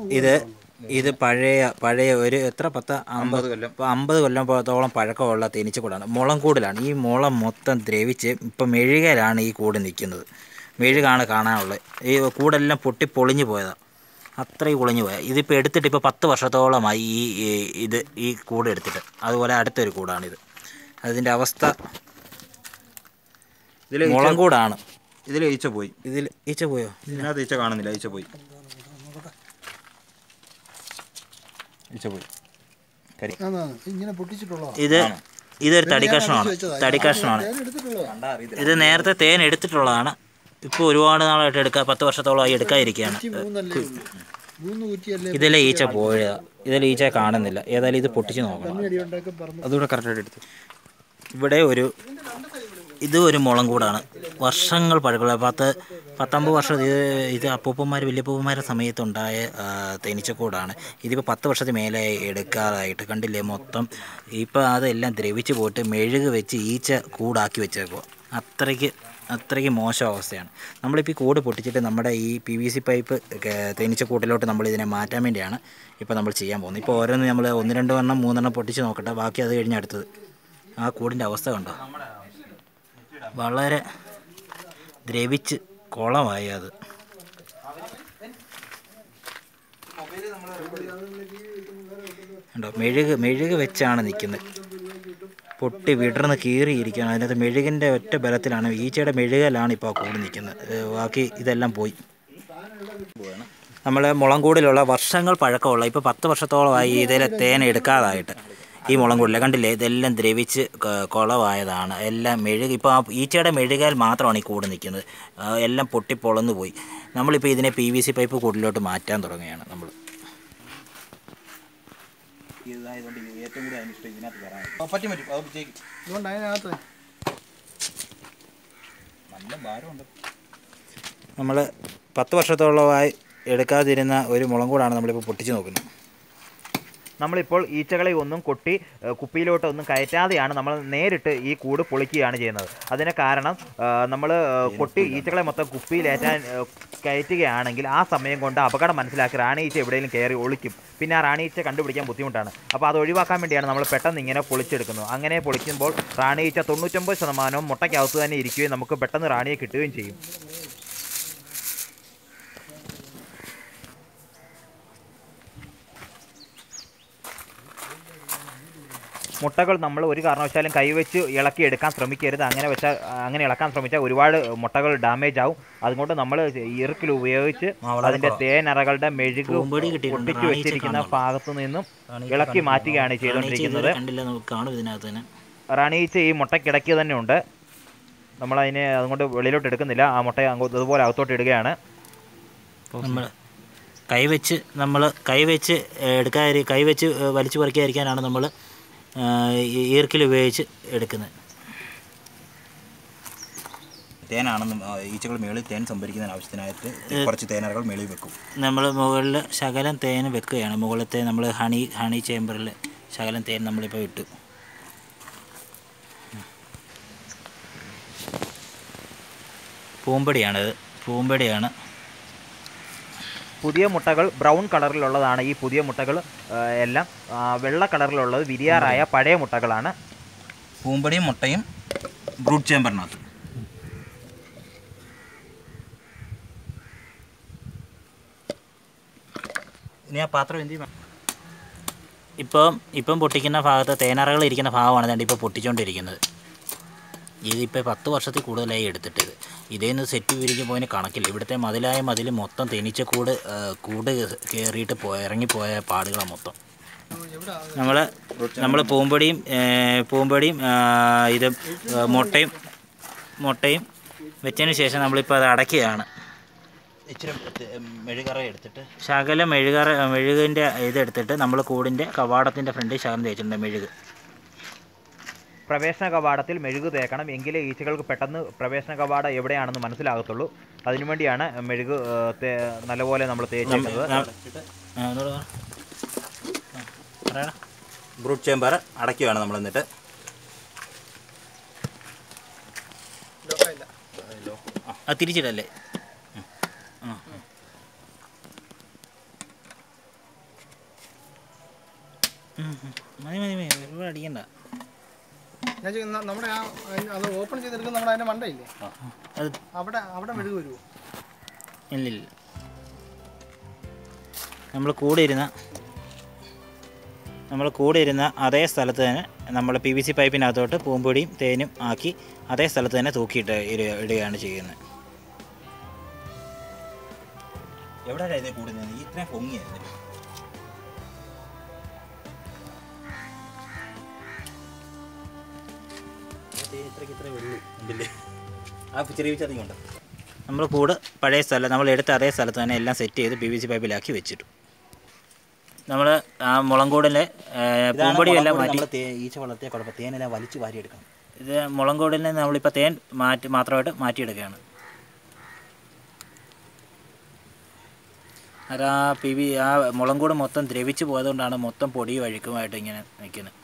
ഇത് ഇത് പഴയ പഴയ ഒരു എത്ര പത്ത് അമ്പത് കൊല്ലം. ഇപ്പോൾ അമ്പത് കൊല്ലം പോലത്തോളം പഴക്കമുള്ള തേനീച്ചക്കൂടാണ് മുളം കൂടിലാണ് ഈ മുളം മൊത്തം ദ്രവിച്ച് ഇപ്പം മെഴുകയിലാണ് ഈ കൂട് നിൽക്കുന്നത് മെഴുകാണ് കാണാനുള്ളത് ഈ കൂടെല്ലാം പൊട്ടി പൊളിഞ്ഞു പോയതാണ് അത്രയും പൊളിഞ്ഞു പോയത് ഇതിപ്പോൾ എടുത്തിട്ട് ഇപ്പോൾ പത്ത് വർഷത്തോളമായി ഈ ഈ- ഇത് ഈ കൂട് എടുത്തിട്ട് അതുപോലെ അടുത്തൊരു കൂടാണിത് അതിൻ്റെ അവസ്ഥ ഇതിൽ മുളം കൂടാണ് ഇതിൽ ഈച്ച പോയി ഇതിൽ ഈച്ച പോയോ ഇതിനകത്ത് ഈച്ച കാണുന്നില്ല ഈച്ച പോയി ഈച്ച പോയി കരി ആന്നാണ്. ഇങ്ങനെ പൊട്ടിച്ചിട്ടുള്ളതാണ് ഇത് ഇതൊരു തടി കഷ്ണമാണ് തടി കഷ്ണമാണ് എടുത്തിട്ടുള്ളതാണ് ഇത് നേരത്തെ തേൻ എടുത്തിട്ടുള്ളതാണ് ഇപ്പോൾ ഒരുപാട് നാളായിട്ട് എടുക്കുക പത്ത് വർഷത്തോളമായി എടുക്കാതിരിക്കുകയാണ് മൂന്നല്ലേ ഉള്ളൂ മൂന്ന് കുറ്റിയല്ലേ ഇതിലെ ഈച്ച പോയതാ ഇതിൽ ഈച്ച കാണുന്നില്ല ഏതായാലും ഇത് പൊട്ടിച്ച് നോക്കണം അടി ഉണ്ടാക്കി പറഞ്ഞു അതുകൂടെ കറക്റ്റായിട്ട് എടുത്തു ഇവിടെ ഒരു ഇത് ഒരു മുളം കൂടാണ് വർഷങ്ങൾ പഴക്കമുള്ള പത്ത് പത്തൊമ്പത് വർഷം ഇത് ഇത് അപ്പൂപ്പന്മാർ വലിയപ്പൂപ്പന്മാരുടെ സമയത്തുണ്ടായ ആ, തേനീച്ചക്കൂടാണ് ഇതിപ്പോൾ പത്ത് വർഷത്തിന് മേലെ എടുക്കാറായിട്ട് കണ്ടില്ലേ മൊത്തം ഇപ്പോൾ അതെല്ലാം ദ്രവിച്ച് പോയിട്ട് മെഴുക് വെച്ച് ഈച്ച കൂടാക്കി വെച്ചേക്കുക അത്രയ്ക്ക് അത്രയ്ക്ക് മോശം അവസ്ഥയാണ് നമ്മളിപ്പോൾ ഈ കൂട് പൊട്ടിച്ചിട്ട് നമ്മുടെ ഈ പി വി സി പൈപ്പ് തേനീച്ചക്കൂട്ടിലോട്ട് നമ്മൾ ഇതിനെ മാറ്റാൻ വേണ്ടിയാണ് ഇപ്പോൾ നമ്മൾ ചെയ്യാൻ പോകുന്നത് ഇപ്പോൾ ഓരോന്ന് നമ്മൾ ഒന്ന് രണ്ട് എണ്ണം മൂന്നെണ്ണം പൊട്ടിച്ച് നോക്കട്ടെ ബാക്കി അത് കഴിഞ്ഞ് അടുത്തത് ആ കൂടിൻ്റെ അവസ്ഥ കണ്ടോ വളരെ ദ്രവിച്ച് കുളമായി അത് കണ്ടോ മെഴുക് മെഴുക് വെച്ചാണ് നിൽക്കുന്നത് പൊട്ടി വിടർന്ന് കീറിയിരിക്കുകയാണ് അതിനകത്ത് മെഴുകിൻ്റെ ഒറ്റ ബലത്തിലാണ് ഈച്ചയുടെ മെഴുകലാണ് ഇപ്പോൾ ആ കൂടി നിൽക്കുന്നത് ഏഹ് ബാക്കി ഇതെല്ലാം പോയി നമ്മൾ മുളങ്കൂടിലുള്ള വർഷങ്ങൾ പഴക്കമുള്ള ഇപ്പോൾ പത്ത് വർഷത്തോളമായി ഇതിലെ തേൻ എടുക്കാതായിട്ട് ഈ മുളങ്കൂടിലെ കണ്ടില്ലേ ഇതെല്ലാം ദ്രവിച്ച് ക- കുളമായതാണ് എല്ലാം മെഴുക് ഇപ്പോൾ ആ ഈച്ചയുടെ മെഴുകാൽ മാത്രമാണ് ഈ കൂട് നിൽക്കുന്നത് ആ, എല്ലാം പൊട്ടി പൊളന്നു പോയി നമ്മളിപ്പോൾ ഇതിനെ പി വി സി പൈപ്പ് കൂടിലോട്ട് മാറ്റാൻ തുടങ്ങുകയാണ് നമ്മൾ പറ്റും പറ്റും അത് ചെയ്യും അതുകൊണ്ട് അതിനകത്ത് നമ്മൾ പത്ത് വർഷത്തോളമായി എടുക്കാതിരുന്ന ഒരു മുളങ്കൂടാണ് നമ്മളിപ്പോൾ പൊട്ടിച്ച് നോക്കുന്നത് നമ്മളിപ്പോൾ ഈച്ചകളെ ഒന്നും കൊട്ടി ഏഹ്, കുപ്പിയിലോട്ട് ഒന്നും കയറ്റാതെയാണ് നമ്മൾ നേരിട്ട് ഈ കൂട് പൊളിക്കുകയാണ് ചെയ്യുന്നത് അതിന് കാരണം നമ്മൾ കൊട്ടി ഈച്ചകളെ മൊത്തം കുപ്പിയിലേറ്റാൻ ഏഹ്, കയറ്റുകയാണെങ്കിൽ ആ സമയം കൊണ്ട് അപകടം മനസ്സിലാക്കി റാണീച്ച എവിടെയെങ്കിലും കയറി ഒളിക്കും പിന്നെ ആ റാണീച്ച കണ്ടുപിടിക്കാൻ ബുദ്ധിമുട്ടാണ് അപ്പോൾ അത് ഒഴിവാക്കാൻ വേണ്ടിയാണ് നമ്മൾ പെട്ടെന്ന് ഇങ്ങനെ പൊളിച്ചെടുക്കുന്നത് അങ്ങനെ പൊളിക്കുമ്പോൾ റാണീച്ച തൊണ്ണൂറ്റൊമ്പത് ശതമാനവും മുട്ടയ്ക്കകത്ത് തന്നെ ഇരിക്കുകയും നമുക്ക് പെട്ടെന്ന് റാണിയെ കിട്ടുകയും ചെയ്യും മുട്ടകൾ നമ്മൾ ഒരു കാരണവശാലും കൈവച്ച് ഇളക്കിയെടുക്കാൻ ശ്രമിക്കരുത് അങ്ങനെ വെച്ചാൽ അങ്ങനെ ഇളക്കാൻ ശ്രമിച്ചാൽ ഒരുപാട് മുട്ടകൾ ഡാമേജ് ആവും അതുകൊണ്ട് നമ്മൾ ഇറുക്കിൽ ഉപയോഗിച്ച് അതിൻ്റെ തേനറകളുടെ മെഴുക് പൂമ്പൊടി കിട്ടിയിട്ടുണ്ട്. പൊട്ടിച്ചു റാണീച്ച വെച്ചിരിക്കുന്ന കാണുന്നുണ്ട്. ഭാഗത്തു നിന്നും ഇളക്കി മാറ്റുകയാണ് ചെയ്തുകൊണ്ടിരിക്കുന്നത് കണ്ടില്ല നമുക്ക് കാണും ഇതിനകത്ത് തന്നെ റാണീച്ച ഈ മുട്ടക്കിടയ്ക്ക് തന്നെ ഉണ്ട് നമ്മളതിനെ അതുകൊണ്ട് വെളിയിലോട്ട് എടുക്കുന്നില്ല ആ മുട്ട അങ്ങോട്ട് ഇതുപോലെ അകത്തോട്ട് ഇടുകയാണ് നമ്മൾ കൈവച്ച് നമ്മൾ കൈവച്ച് എടുക്കാതിരി കൈവച്ച് വലിച്ചു പറിക്കാതിരിക്കാനാണ് നമ്മൾ ഈർക്കിൽ ഉപയോഗിച്ച് എടുക്കുന്നത് തേനാണെന്നും ആ, ഈച്ചകൾ മേളിൽ തേൻ സംഭരിക്കുന്നതിന് ആവശ്യത്തിനായിട്ട് കുറച്ച് തേനറകൾ മേളിൽ വെക്കും നമ്മൾ മുകളിൽ ശകലം തേൻ വെക്കുകയാണ് മുകളിലത്തെ നമ്മൾ ഹണി ഹണി ചേമ്പറിൽ ശകലം തേൻ നമ്മളിപ്പോൾ ഇട്ടു പൂമ്പടിയാണിത് പൂമ്പടിയാണ് പുതിയ മുട്ടകൾ ബ്രൗൺ കളറിലുള്ളതാണ് ഈ പുതിയ മുട്ടകൾ ആ, എല്ലാം ആ, വെള്ള കളറിലുള്ളത് വിരിയാറായ പഴയ മുട്ടകളാണ് പൂമ്പടിയും മുട്ടയും ബ്രൂട്ട് ചേമ്പറിനകത്ത് ഇനി ആ പാത്രം എന്ത് ചെയ്യും ഇപ്പം ഇപ്പം പൊട്ടിക്കുന്ന ഭാഗത്ത് തേനറകൾ ഇരിക്കുന്ന ഭാഗമാണ് ദാണ്ട് ഇപ്പോൾ പൊട്ടിച്ചുകൊണ്ടിരിക്കുന്നത് ഇതിപ്പോൾ പത്ത് വർഷത്തിൽ കൂടുതലായി എടുത്തിട്ട് ഇത് ഇതേ നിന്ന് സെറ്റ് വിരിഞ്ഞ് പോയതിന് കണക്കില്ല ഇവിടുത്തെ മതിലായ മതിൽ മൊത്തം തേനീച്ചക്കൂട് ആ, കൂട് കയറിയിട്ട് പോ ഇറങ്ങിപ്പോയ പാടുകളാണ് മൊത്തം നമ്മൾ നമ്മൾ പൂമ്പൊടിയും ഏ, പൂമ്പൊടിയും ആ, ഇത് ആ, മുട്ടയും മുട്ടയും വെച്ചതിന് ശേഷം നമ്മളിപ്പോൾ അത് അടയ്ക്കുകയാണ് ഇച്ചിരി മെഴുകറ എടുത്തിട്ട് ശകലം മെഴുകറ മെഴുകിൻ്റെ ഇതെടുത്തിട്ട് നമ്മൾ കൂടിൻ്റെ കവാടത്തിൻ്റെ ഫ്രണ്ടിൽ ശകലം തേച്ചിട്ടുണ്ട് മെഴുക് പ്രവേശന കവാടത്തിൽ മെഴുകു തേക്കണം എങ്കിലേ ഈച്ചകൾക്ക് പെട്ടെന്ന് പ്രവേശന കവാടം എവിടെയാണെന്ന് മനസ്സിലാകത്തുള്ളൂ അതിനുവേണ്ടിയാണ് മെഴുക് ആ, തേ- നല്ലപോലെ നമ്മൾ തേച്ചേക്കുന്നത് ആ, ഒന്നുകൂടെ പറ. ആ, പറയടാ ബ്രൂട്ട് ചേമ്പർ അടയ്ക്കുകയാണ് നമ്മൾ എന്നിട്ട് ആ തിരിച്ചിടല്ലേ ഞാൻ ചോദിക്കുന്ന നമ്മുടെ ആ അത് ഓപ്പൺ ചെയ്തെടുക്കുന്ന നമ്മുടെ അതിന്റെ മണ്ടയില്ലേ അത് അവിടെ അവിടെ മെഴുക് വരുമോ ഇല്ലില്ല നമ്മൾ കൂടെ ഇരുന്ന നമ്മൾ കൂടെ ഇരുന്ന അതേ സ്ഥലത്ത് തന്നെ നമ്മൾ പി വി സി പൈപ്പിനകത്തോട്ട് പൂമ്പൊടിയും തേനും ആക്കി അതേ സ്ഥലത്ത് തന്നെ തൂക്കിയിട്ട് ഇട- ഇടുകയാണ് ചെയ്യുന്നത് എവിടെ ഇത് കൂടുന്നത് ഇത്രയും പൊങ്ങിയായിരുന്നു ഇത്രയ്ക്ക് ഇത്രേ ഉള്ളൂ ഉണ്ടല്ലേ ആ ചെറിയ വിച്ചറിയും ഉണ്ട് നമ്മൾ കൂട് പഴയ സ്ഥലം നമ്മൾ എടുത്ത അതേ സ്ഥലത്ത് തന്നെ എല്ലാം സെറ്റ് ചെയ്ത് പി വി സി പൈപ്പിലാക്കി വെച്ചിട്ടു നമ്മൾ ആ മുളങ്കൂടിലെ പൂമ്പൊടിയും എല്ലാം മാറ്റി നമ്മൾ ഈച്ച വളർത്തിയ കുഴപ്പം തേനെല്ലാം വലിച്ചു വാരിയെടുക്കണം ഇത് മുളങ്കൂടിൽ നിന്ന് നമ്മളിപ്പോൾ തേൻ മാറ്റി മാത്രമായിട്ട് മാറ്റിയെടുക്കുകയാണ് അത് ആ പി വി ആ മുളങ്കൂട് മൊത്തം ദ്രവിച്ചു പോയതുകൊണ്ടാണ് മൊത്തം പൊടി വഴുക്കുമായിട്ട് ഇങ്ങനെ നിൽക്കുന്നത്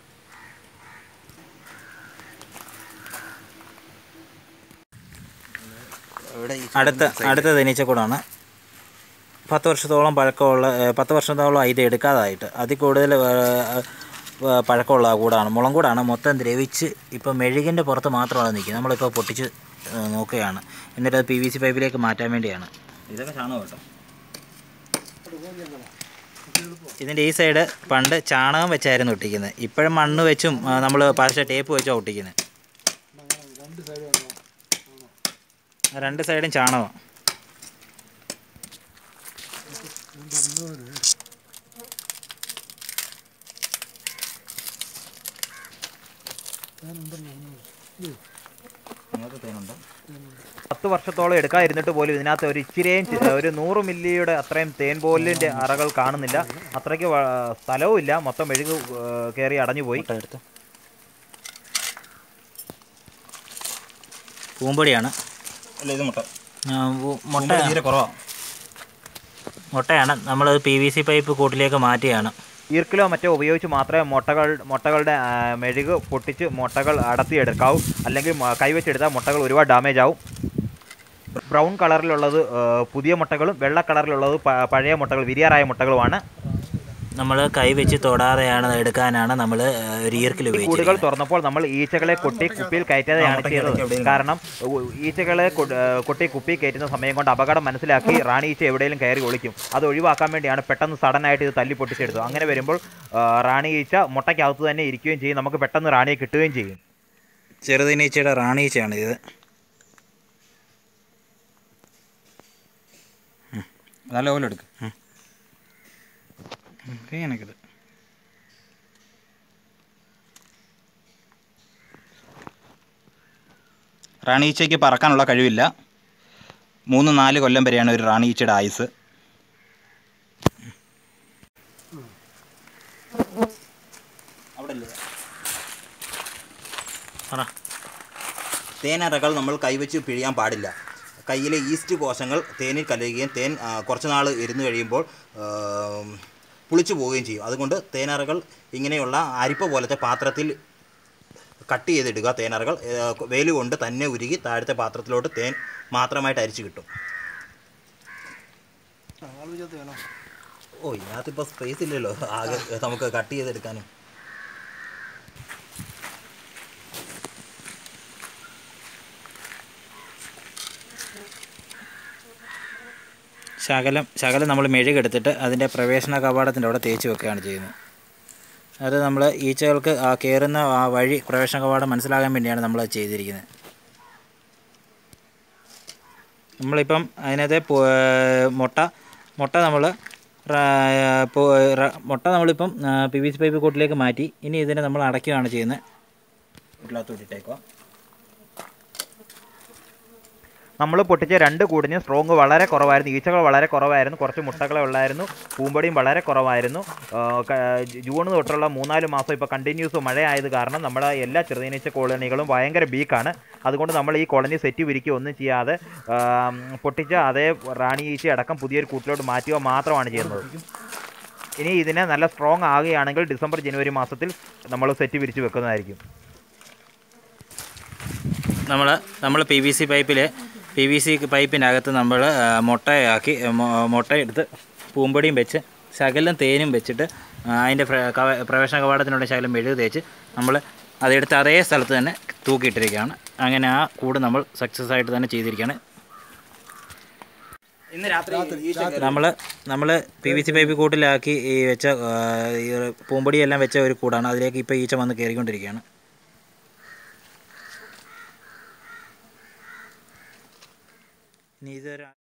ഇവിടെ അടുത്ത അടുത്ത തേനീച്ചക്കൂടാണ് പത്ത് വർഷത്തോളം പഴക്കമുള്ള ഏ, പത്ത് വർഷത്തോളം ഇത് എടുക്കാതായിട്ട് അതിൽ കൂടുതൽ ഏ, ഏ, പഴക്കമുള്ള കൂടാണ് മുളങ്കൂടാണ് മൊത്തം ദ്രവിച്ച് ഇപ്പോൾ മെഴുകിൻ്റെ പുറത്ത് മാത്രമാണ് നിൽക്കുന്നത് നമ്മളിപ്പോൾ പൊട്ടിച്ച് ഏ, നോക്കുകയാണ് എന്നിട്ട് അത് പി വി സി പൈപ്പിലേക്ക് മാറ്റാൻ വേണ്ടിയാണ് ഇതൊക്കെ ചാണകം കേട്ടോ ഇതിൻ്റെ ഈ സൈഡ് പണ്ട് ചാണകം വെച്ചായിരുന്നു ഒട്ടിക്കുന്നത് ഇപ്പോഴും മണ്ണ് വെച്ചും നമ്മൾ പശ ടേപ്പ് വെച്ചാണ് ഒട്ടിക്കുന്നത് രണ്ട് സൈഡും ചാണകം നിങ്ങൾക്ക് തേനുണ്ട് പത്ത് വർഷത്തോളം എടുക്കാതിരുന്നിട്ട് പോലും ഇതിനകത്ത് ഒരു ഇച്ചിരിയും ചി- ഒരു നൂറ് മില്ലിയുടെ അത്രയും തേൻ പോലിൻ്റെ അറകൾ കാണുന്നില്ല അത്രയ്ക്ക് വ- സ്ഥലവും ഇല്ല മൊത്തം മെഴുക് ഏഹ്, കയറി അടഞ്ഞു പോയി എടുത്ത് പൂമ്പൊടിയാണ് അല്ല ഇത് മുട്ട ആ, ഉ- മുട്ട മുട്ട തീരെ കുറവാണ് മുട്ടയാണ് നമ്മൾ പി വി സി പൈപ്പ് കൂട്ടിലേക്ക് മാറ്റിയാണ് ഈർക്കിലോ മറ്റോ ഉപയോഗിച്ച് മാത്രമേ മുട്ടകൾ മുട്ടകളുടെ ആ, മെഴുക് പൊട്ടിച്ച് മുട്ടകൾ അടത്തിയെടുക്കാവൂ അല്ലെങ്കിൽ മ- കൈവച്ചെടുത്താൽ മുട്ടകൾ ഒരുപാട് ഡാമേജ് ആവും ബ്രൗൺ കളറിലുള്ളത് ആ, പുതിയ മുട്ടകളും വെള്ള കളറിലുള്ളത് പ- പഴയ മുട്ടകൾ വിരിയാറായ മുട്ടകളുമാണ് നമ്മൾ കൈ വെച്ച് തൊടാതെയാണ് എടുക്കാനാണ് നമ്മൾ ഒരു ഈർക്കിൽ ഈ കൂടുകൾ ഉപയോഗിച്ചത് തുറന്നപ്പോൾ നമ്മൾ ഈച്ചകളെ കൊട്ടി കുപ്പിയിൽ കയറ്റാതെയാണ് ചെയ്തത് കാരണം ഉ- ഈച്ചകളെ കൊ- ആ, കൊട്ടി കുപ്പി കയറ്റുന്ന സമയം കൊണ്ട് അപകടം മനസ്സിലാക്കി റാണി ഈച്ച എവിടെയെങ്കിലും കയറി ഒളിക്കും അത് ഒഴിവാക്കാൻ വേണ്ടിയാണ് പെട്ടെന്ന് സഡൻ ആയിട്ട് ഇത് തല്ലി പൊട്ടിച്ചെടുത്തു അങ്ങനെ വരുമ്പോൾ ആ, റാണി ഈച്ച മുട്ടയ്ക്കകത്ത് തന്നെ ഇരിക്കുകയും ചെയ്യും നമുക്ക് പെട്ടെന്ന് റാണിയെ കിട്ടുകയും ചെയ്യും ചെറുതീനീച്ചയുടെ റാണീച്ചയാണ് ഇത് നല്ല പോലെ എടുക്ക് എനിക്കിത് റാണീച്ചയ്ക്ക് പറക്കാനുള്ള കഴിവില്ല മൂന്ന് നാല് കൊല്ലം വരെയാണ് ഒരു റാണീച്ചയുടെ ആയുസ് പറ തേനറകൾ നമ്മൾ കൈവച്ച് പിഴിയാൻ പാടില്ല കയ്യിലെ ഈസ്റ്റ് കോശങ്ങൾ തേനിൽ കലരുകയും തേൻ ആ, കുറച്ച് നാൾ ഇരുന്ന് കഴിയുമ്പോൾ ആ, പുളിച്ചു പോവുകയും ചെയ്യും അതുകൊണ്ട് തേനറകൾ ഇങ്ങനെയുള്ള അരിപ്പ പോലത്തെ പാത്രത്തിൽ കട്ട് ചെയ്തിടുക തേനറകൾ വെയിൽ കൊണ്ട് തന്നെ ഉരുകി താഴത്തെ പാത്രത്തിലോട്ട് തേൻ മാത്രമായിട്ട് അരിച്ചു കിട്ടും ആളുചത്ത് വേണം ഓ ഇതിനകത്തിപ്പോൾ സ്പേസ് ഇല്ലല്ലോ ആകെ നമുക്ക് കട്ട് ചെയ്തെടുക്കാനും ശകലം ശകലം നമ്മൾ മെഴുകെടുത്തിട്ട് അതിൻ്റെ പ്രവേശന കവാടത്തിൻ്റെ അവിടെ തേച്ച് വെക്കുകയാണ് ചെയ്യുന്നത് അത് നമ്മൾ ഈച്ചകൾക്ക് ആ കയറുന്ന ആ വഴി പ്രവേശന കവാടം മനസ്സിലാകാൻ വേണ്ടിയാണ് നമ്മൾ അത് ചെയ്തിരിക്കുന്നത് നമ്മളിപ്പം അതിനകത്തെ പു- മുട്ട മുട്ട നമ്മൾ മുട്ട നമ്മളിപ്പം പി വി സി പൈപ്പ് കൂട്ടിലേക്ക് മാറ്റി ഇനി ഇതിനെ നമ്മൾ അടയ്ക്കുകയാണ് ചെയ്യുന്നത് വീട്ടിനകത്തോട്ട് ഇട്ടേക്കുക നമ്മൾ പൊട്ടിച്ച രണ്ട് കൂടിന് സ്ട്രോങ് വളരെ കുറവായിരുന്നു ഈച്ചകൾ വളരെ കുറവായിരുന്നു കുറച്ച് മുട്ടകളെ ഉള്ളായിരുന്നു പൂമ്പടിയും വളരെ കുറവായിരുന്നു ആ, ക- ജൂൺ തൊട്ടുള്ള മൂന്നാല് മാസം ഇപ്പോൾ കണ്ടിന്യൂസ് മഴയായത് കാരണം നമ്മുടെ എല്ലാ ചെറുതീനീച്ച കോളനികളും ഭയങ്കര ബീക്കാണ് അതുകൊണ്ട് നമ്മൾ ഈ കോളനി സെറ്റ് വിരിക്കുക ഒന്നും ചെയ്യാതെ ആ, പൊട്ടിച്ച അതേ റാണി ഈച്ച അടക്കം പുതിയൊരു കൂട്ടിലോട്ട് മാറ്റുക മാത്രമാണ് ചെയ്യുന്നത് ഇനി ഇതിനെ നല്ല സ്ട്രോങ് ആകുകയാണെങ്കിൽ ഡിസംബർ ജനുവരി മാസത്തിൽ നമ്മൾ സെറ്റ് വിരിച്ച് വെക്കുന്നതായിരിക്കും നമ്മൾ നമ്മൾ പി വി സി പൈപ്പിൽ പി വി സി പൈപ്പിനകത്ത് നമ്മൾ മുട്ടയാക്കി മൊ- മുട്ടയെടുത്ത് പൂമ്പൊടിയും വെച്ച് ശകലം തേനും വെച്ചിട്ട് ആ, അതിൻ്റെ പ്ര- കവ- പ്രവേശന കവാടത്തിനുള്ള ശകലം മെഴുക് തേച്ച് നമ്മൾ അതെടുത്ത് അതേ സ്ഥലത്ത് തന്നെ തൂക്കിയിട്ടിരിക്കുകയാണ് അങ്ങനെ ആ കൂട് നമ്മൾ സക്സസ് ആയിട്ട് തന്നെ ചെയ്തിരിക്കുകയാണ് ഇന്ന് രാത്രി ഈച്ച കയറി. നമ്മൾ നമ്മൾ പി വി സി പൈപ്പ് കൂട്ടിലാക്കി ഈ വെച്ച ആ, ഈ പൂമ്പൊടിയെല്ലാം വെച്ച ഒരു കൂടാണ് അതിലേക്ക് ഇപ്പോൾ ഈച്ച വന്ന് കയറിക്കൊണ്ടിരിക്കുകയാണ് ഇനി ഇതൊരു